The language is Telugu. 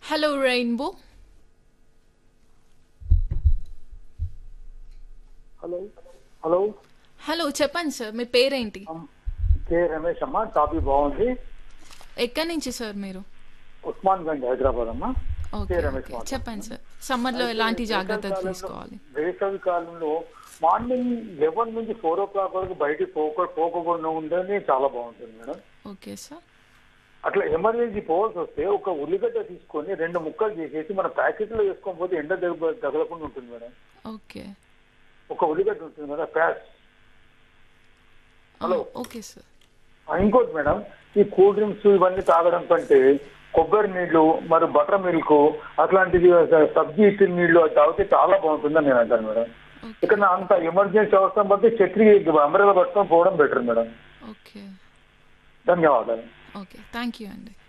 Hello rainbow hello hello hello చెప్పండి సార్ మీ పేరేంటి కే రమేష్ అమ్మ టాపిక్ బాగుంది ఎక్కడి నుంచి సార్ మీరు ఉస్మాన్ గంజ్ హైదరాబాద్ అమ్మ ఓకే కే రమేష్ ఓకే మాట్లాడుతున్నాను. చెప్పండి సార్ సమ్మర్లో ఎలాంటి జాగ్రత్తలు వేసవి కాలంలో- తీసుకోవాలి వేసవి కాలంలో మార్నింగ్ లెవెన్ నుంచి ఫోర్ ఓ క్లాక్ వరకు బయటికి పోక పోకుండా ఉండని చాలా బాగుంటుంది మేడం ఓకే సార్ అట్లా ఎమర్జెన్సీ పోవాల్సి వస్తే ఒక ఉల్లిగడ్డ తీసుకొని రెండు ముక్కలు చేసేసి మన ప్యాకెట్లో వేసుకొని పోతే ఎండ తగ తగలకుండా ఉంటుంది మేడం ఓకే ఒక ఉల్లిగడ్డ ఉంటుంది కదా ప్యాక్ హలో. ఓకే సార్ ఆ, ఇంకోటి మేడం ఈ కూల్ డ్రింక్స్ ఇవన్నీ తాగడం కంటే కొబ్బరి నీళ్లు మరి బటర్ మిల్క్ అట్లాంటివి సబ్జీ ఇచ్చిన నీళ్లు అది తాగితే చాలా బాగుంటుందని నేను అంటాను మేడం ఓకే ఇక్కడ నా అంత ఎమర్జెన్సీ అవసరం బట్టి ఛత్రి అంబ్రెలా పట్టుకొని పోవడం బెటర్ మేడం ఓకే ధన్యవాదాలు ఓకే థ్యాంక్ యూ అండి